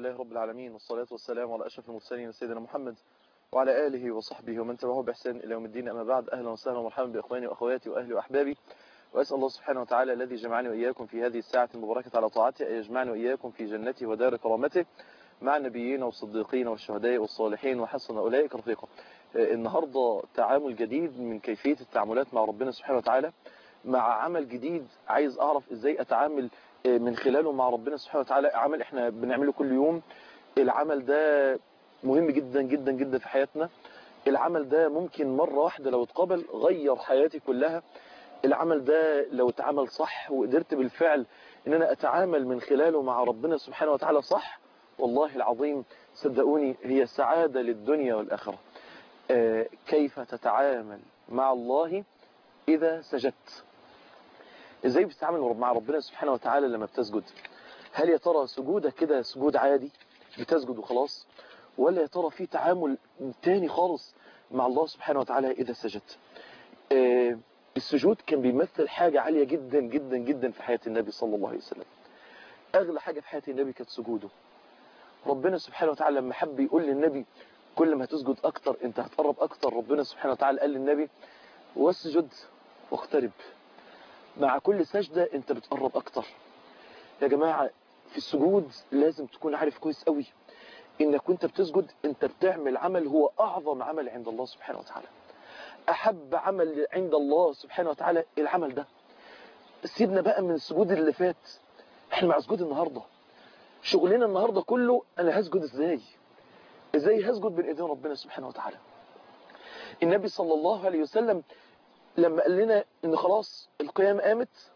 لله رب العالمين والصلاة والسلام على أشرف المرسلين سيدنا محمد وعلى آله وصحبه ومن تبعه بإحسان إلى يوم الدين أما بعد أهلا وسهلا ومرحبا بإخواني وأخواتي وأهلي وأحبابي وأسأل الله سبحانه وتعالى الذي جمعني وإياكم في هذه الساعة المباركة على طاعته أن يجمعني وإياكم في جنته ودار كرامته مع النبيين والصديقين والشهداء والصالحين وحسن أولئك رفيقا النهاردة تعامل جديد من كيفية التعاملات مع ربنا سبحانه وتعالى مع عمل جديد عايز أعرف إزاي أتعامل من خلاله مع ربنا سبحانه وتعالى عمل إحنا بنعمله كل يوم العمل ده مهم جدا جدا جدا في حياتنا العمل ده ممكن مرة واحدة لو اتقبل غير حياتي كلها العمل ده لو اتعمل صح وقدرت بالفعل ان انا اتعامل من خلاله مع ربنا سبحانه وتعالى صح والله العظيم صدقوني هي سعادة للدنيا والآخرة آه كيف تتعامل مع الله إذا سجدت ازاي بتتعامل مع ربنا سبحانه وتعالى لما بتسجد هل يا ترى سجودك كده سجود عادي بتسجد وخلاص ولا يا ترى في تعامل تاني خالص مع الله سبحانه وتعالى إذا سجدت آه السجود كان بيمثل حاجة عالية جدا جدا جدا في حياة النبي صلى الله عليه وسلم أغلى حاجة في حياة النبي كانت سجوده ربنا سبحانه وتعالى لما حب يقول للنبي كل ما تسجد أكتر أنت هتقرب أكتر ربنا سبحانه وتعالى قال للنبي واسجد واقترب مع كل سجدة أنت بتقرب أكتر يا جماعة في السجود لازم تكون عارف كويس قوي إنك وانت بتسجد أنت بتعمل عمل هو أعظم عمل عند الله سبحانه وتعالى أحب عمل عند الله سبحانه وتعالى العمل ده سيبنا بقى من السجود اللي فات احنا مع سجود النهاردة شغلنا النهاردة كله أنا هسجد إزاي إزاي هسجد بين إيدين ربنا سبحانه وتعالى النبي صلى الله عليه وسلم لما قال لنا إن خلاص القيام قامت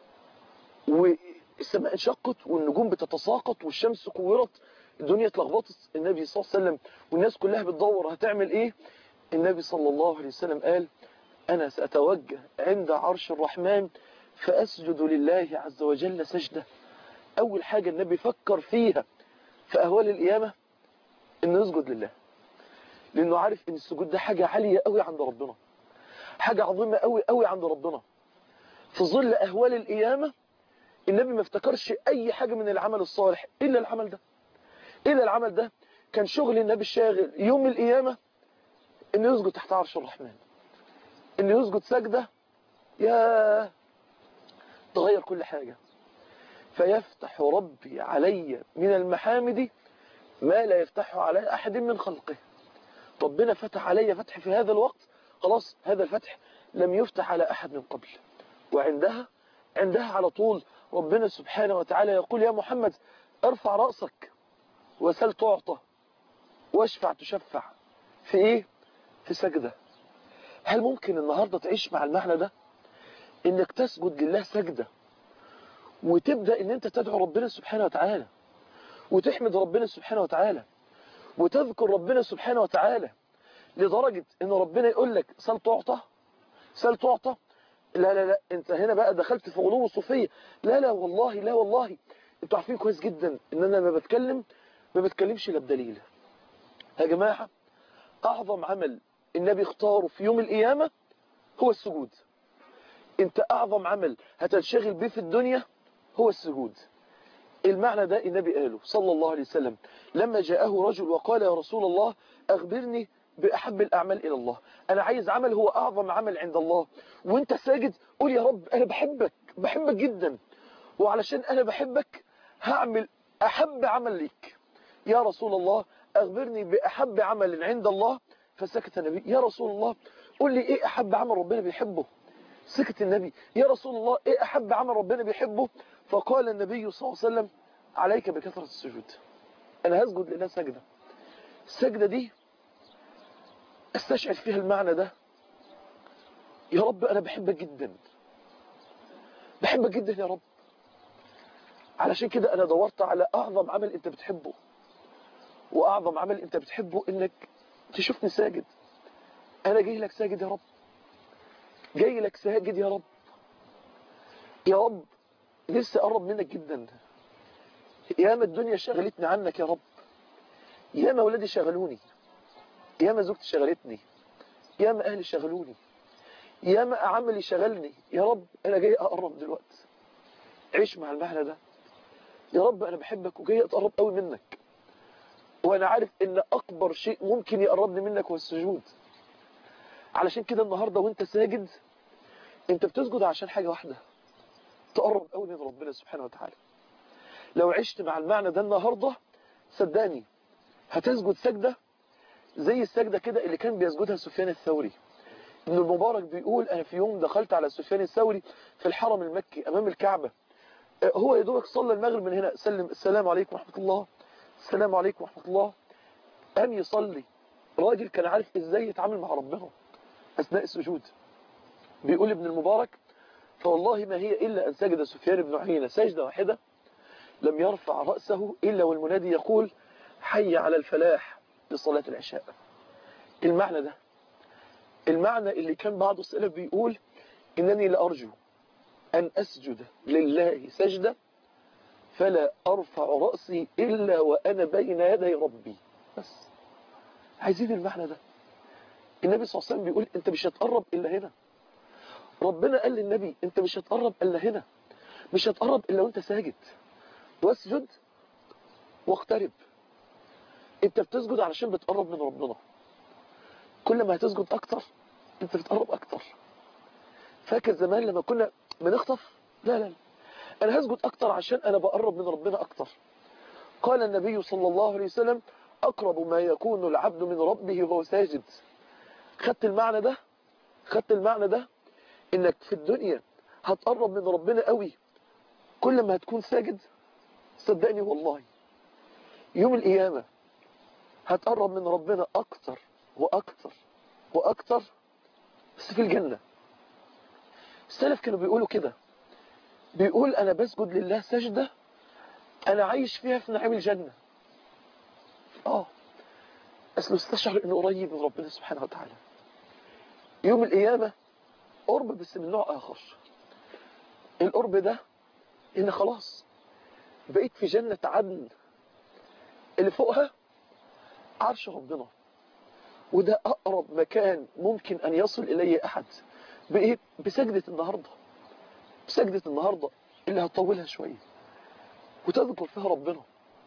والسماء انشقت والنجوم بتتساقط والشمس كورت الدنيا اتلخبطت النبي صلى الله عليه وسلم والناس كلها بتدور هتعمل ايه النبي صلى الله عليه وسلم قال أنا سأتوجه عند عرش الرحمن فأسجد لله عز وجل سجدة أول حاجة النبي فكر فيها في أهوال القيامة إنه يسجد لله لأنه عارف إن السجود ده حاجة عالية قوي عند ربنا حاجة عظيمة قوي قوي عند ربنا في ظل أهوال القيامة النبي ما افتكرش أي حاجة من العمل الصالح إلا العمل ده إلا العمل ده كان شغل النبي الشاغل يوم القيامة انه يسجد تحت عرش الرحمن انه يسجد سجدة يا تغير كل حاجة فيفتح ربي علي من المحامد ما لا يفتحه على أحد من خلقه ربنا فتح علي فتح في هذا الوقت خلاص هذا الفتح لم يفتح على أحد من قبل وعندها عندها على طول ربنا سبحانه وتعالى يقول يا محمد ارفع رأسك وسل تعطى واشفع تشفع في ايه في سجدة هل ممكن النهاردة تعيش مع المعنى ده انك تسجد لله سجدة وتبدأ ان انت تدعو ربنا سبحانه وتعالى وتحمد ربنا سبحانه وتعالى وتذكر ربنا سبحانه وتعالى لدرجة ان ربنا يقول لك سل تعطى سل تعطى لا لا لا انت هنا بقى دخلت في غلو الصوفية لا لا والله لا والله انتوا عارفين كويس جدا ان انا ما بتكلم ما بتكلمش لا بدليل يا جماعة أعظم عمل النبي اختاره في يوم القيامة هو السجود انت أعظم عمل هتنشغل به في الدنيا هو السجود المعنى ده النبي قاله صلى الله عليه وسلم لما جاءه رجل وقال يا رسول الله أخبرني بأحب الأعمال إلى الله أنا عايز عمل هو أعظم عمل عند الله وانت ساجد قول يا رب أنا بحبك بحبك جدا وعلشان أنا بحبك هعمل أحب عمل ليك يا رسول الله أخبرني بأحب عمل عند الله فسكت النبي يا رسول الله قل لي إيه أحب عمل ربنا بيحبه سكت النبي يا رسول الله إيه أحب عمل ربنا بيحبه فقال النبي صلى الله عليه وسلم عليك بكثرة السجود أنا هسجد لله سجدة السجدة دي استشعر فيها المعنى ده يا رب أنا بحبك جدا بحبك جدا يا رب علشان كده أنا دورت على أعظم عمل أنت بتحبه وأعظم عمل أنت بتحبه إنك تشوفني ساجد أنا جاي لك ساجد يا رب جاي لك ساجد يا رب يا رب لسه قرب منك جدا ياما الدنيا شغلتني عنك يا رب ياما ولادي شغلوني ياما زوجتي شغلتني ياما أهلي شغلوني ياما عملي شغلني يا رب أنا جاي أقرب دلوقتي عيش مع المعنى ده يا رب أنا بحبك وجاي أتقرب قوي منك وانا عارف ان اكبر شيء ممكن يقربني منك هو السجود علشان كده النهاردة وانت ساجد انت بتسجد عشان حاجة واحدة تقرب قوي من ربنا سبحانه وتعالى لو عشت مع المعنى ده النهاردة صدقني هتسجد سجدة زي السجدة كده اللي كان بيسجدها سفيان الثوري ابن المبارك بيقول انا في يوم دخلت على سفيان الثوري في الحرم المكي امام الكعبة هو يا دوبك صلى المغرب من هنا سلم السلام عليكم ورحمة الله السلام عليكم ورحمة الله قام يصلي راجل كان عارف ازاي يتعامل مع ربنا اثناء السجود بيقول ابن المبارك فوالله ما هي الا ان سجد سفيان بن عيينة سجدة واحدة لم يرفع رأسه الا والمنادي يقول حي على الفلاح لصلاة العشاء المعنى ده المعنى اللي كان بعض السلف بيقول انني لارجو ان اسجد لله سجدة فلا ارفع رأسي الا وانا بين يدي ربي بس عايزين المعنى ده النبي صلى الله عليه وسلم بيقول انت مش هتقرب الا هنا ربنا قال للنبي انت مش هتقرب الا هنا مش هتقرب الا وانت ساجد واسجد واقترب انت بتسجد علشان بتقرب من ربنا كل ما هتسجد اكتر انت بتقرب اكتر فاكر زمان لما كنا بنخطف لا لا انا هسجد اكتر عشان انا بقرب من ربنا اكتر قال النبي صلى الله عليه وسلم اقرب ما يكون العبد من ربه وهو ساجد خدت المعنى ده خدت المعنى ده انك في الدنيا هتقرب من ربنا قوي كل ما هتكون ساجد صدقني والله يوم القيامة هتقرب من ربنا اكتر واكتر واكتر بس في الجنة السلف كانوا بيقولوا كده بيقول انا بسجد لله سجدة انا عايش فيها في نعيم الجنة اه اصله استشعر انه قريب من ربنا سبحانه وتعالى يوم القيامة قرب بس من نوع اخر القرب ده ان خلاص بقيت في جنة عدن اللي فوقها عرش ربنا وده اقرب مكان ممكن ان يصل اليه احد بايه بسجدة النهاردة بسجدة النهاردة اللي هتطولها شوية وتذكر فيها ربنا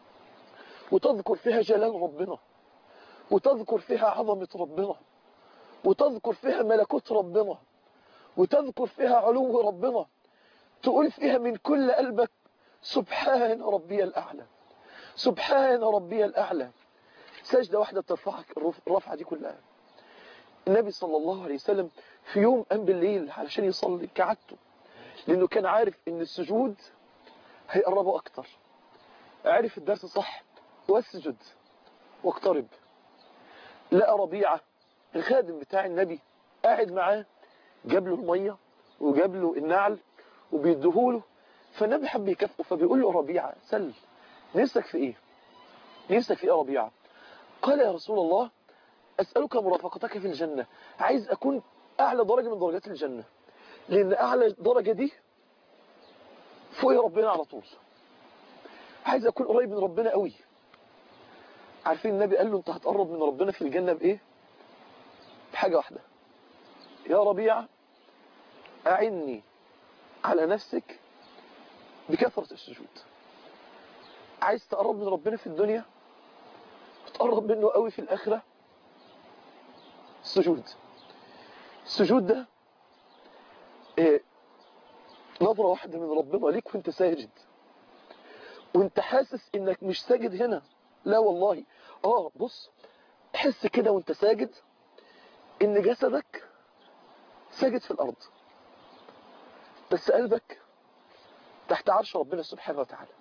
وتذكر فيها جلال ربنا وتذكر فيها عظمة ربنا وتذكر فيها ملكوت ربنا وتذكر فيها علو ربنا تقول فيها من كل قلبك سبحان ربي الأعلى سبحان ربي الأعلى سجدة واحدة ترفعك الرفعة دي كلها النبي صلى الله عليه وسلم في يوم قام بالليل علشان يصلي كعادته لأنه كان عارف ان السجود هيقربه أكتر عارف الدرس صح واسجد واقترب لقى ربيعة الخادم بتاع النبي قاعد معاه جاب له المية وجاب له النعل وبيديهوله فالنبي حب يكافئه فبيقول له ربيعة سل نفسك في ايه نفسك في ايه ربيعة قال يا رسول الله أسألك مرافقتك في الجنة عايز أكون أعلى درجة من درجات الجنة لأن أعلى درجة دي فوق ربنا على طول عايز أكون قريب من ربنا قوي عارفين النبي قال له أنت هتقرب من ربنا في الجنة بإيه بحاجة واحدة يا ربيع أعني على نفسك بكثرة السجود عايز تقرب من ربنا في الدنيا وتقرب منه قوي في الآخرة السجود السجود ده إيه نظرة واحدة من ربنا ليك وانت ساجد وانت حاسس انك مش ساجد هنا لا والله اه بص حس كده وانت ساجد ان جسدك ساجد في الارض بس قلبك تحت عرش ربنا سبحانه وتعالى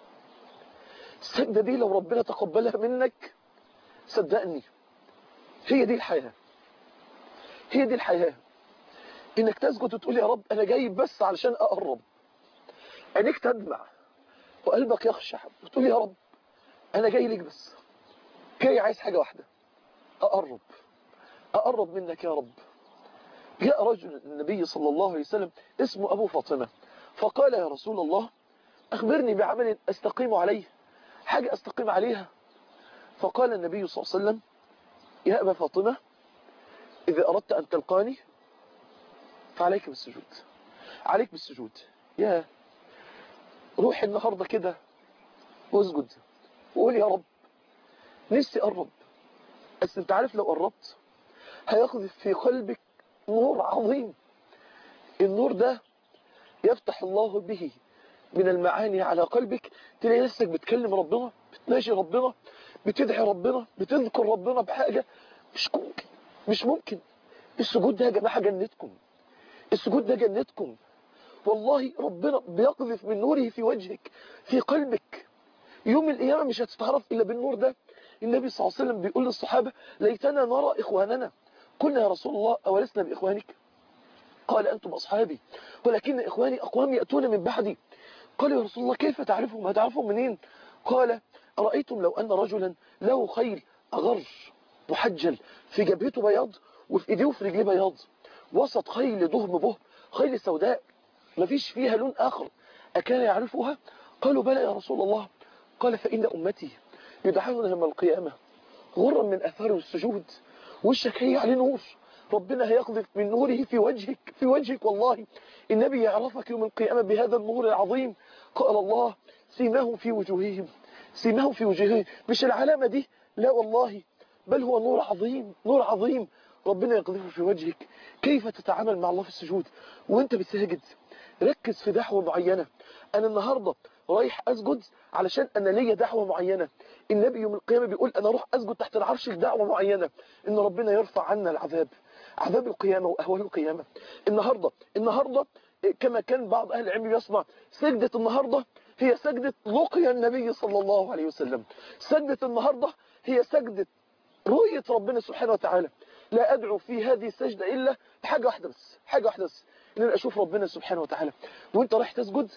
السجدة دي لو ربنا تقبلها منك صدقني هي دي الحياة هي دي الحياة انك تسجد وتقول يا رب انا جاي بس علشان اقرب عينيك تدمع وقلبك يخشع وتقول يا رب انا جاي ليك بس جاي عايز حاجة واحدة اقرب اقرب منك يا رب جاء رجل النبي صلى الله عليه وسلم اسمه ابو فاطمة فقال يا رسول الله اخبرني بعمل استقيم عليه حاجة استقيم عليها فقال النبي صلى الله عليه وسلم يا أبا فاطمة إذا أردت أن تلقاني فعليك بالسجود عليك بالسجود يا روح النهاردة كده واسجد وقول يا رب نفسي أقرب بس انت عارف لو قربت هيقذف في قلبك نور عظيم النور ده يفتح الله به من المعاني على قلبك تلاقي نفسك بتكلم ربنا بتناجي ربنا بتدعي ربنا بتذكر ربنا بحاجة مش ممكن مش ممكن السجود ده يا جماعة جنتكم السجود ده جنتكم والله ربنا بيقذف من نوره في وجهك في قلبك يوم القيامة مش هتتعرف إلا بالنور ده النبي صلى الله عليه وسلم بيقول للصحابة ليتنا نرى إخواننا قلنا يا رسول الله أولسنا بإخوانك قال أنتم أصحابي ولكن إخواني أقوام يأتون من بعدي قال يا رسول الله كيف تعرفهم هتعرفهم منين قال أرأيتم لو أن رجلا له خيل أغر محجل في جبهته بياض وفي إيديه وفي رجليه بياض وسط خيل دهم به خيل سوداء مفيش فيها لون آخر أكان يعرفها قالوا بلى يا رسول الله قال فإن أمتي يدعون يوم القيامة غرا من أثار السجود وشك هي عليه نور ربنا هيقذف من نوره في وجهك في وجهك والله النبي يعرفك يوم القيامة بهذا النور العظيم قال الله سيماهم في وجوههم سيماهم في وجوههم مش العلامة دي لا والله بل هو نور عظيم نور عظيم ربنا يقذفه في وجهك كيف تتعامل مع الله في السجود وانت بتسجد ركز في دعوة معينة انا النهاردة رايح اسجد علشان انا ليا دعوة معينة النبي يوم القيامة بيقول انا اروح اسجد تحت العرش لدعوة معينة ان ربنا يرفع عنا العذاب عذاب القيامة واهوال القيامة النهاردة النهاردة كما كان بعض اهل العلم يصنع سجدة النهاردة هي سجدة لقيا النبي صلى الله عليه وسلم سجدة النهاردة هي سجدة رؤية ربنا سبحانه وتعالى لا أدعو في هذه السجدة إلا حاجة واحدة بس حاجة واحدة بس إن أنا أشوف ربنا سبحانه وتعالى وإنت رايح تسجد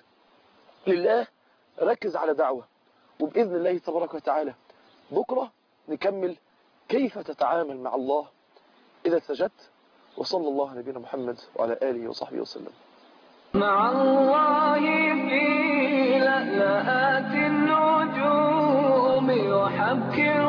لله ركز على دعوة وبإذن الله تبارك وتعالى بكرة نكمل كيف تتعامل مع الله إذا سجدت وصلى الله على نبينا محمد وعلى آله وصحبه وسلم مع الله في لألآت النجوم وحبك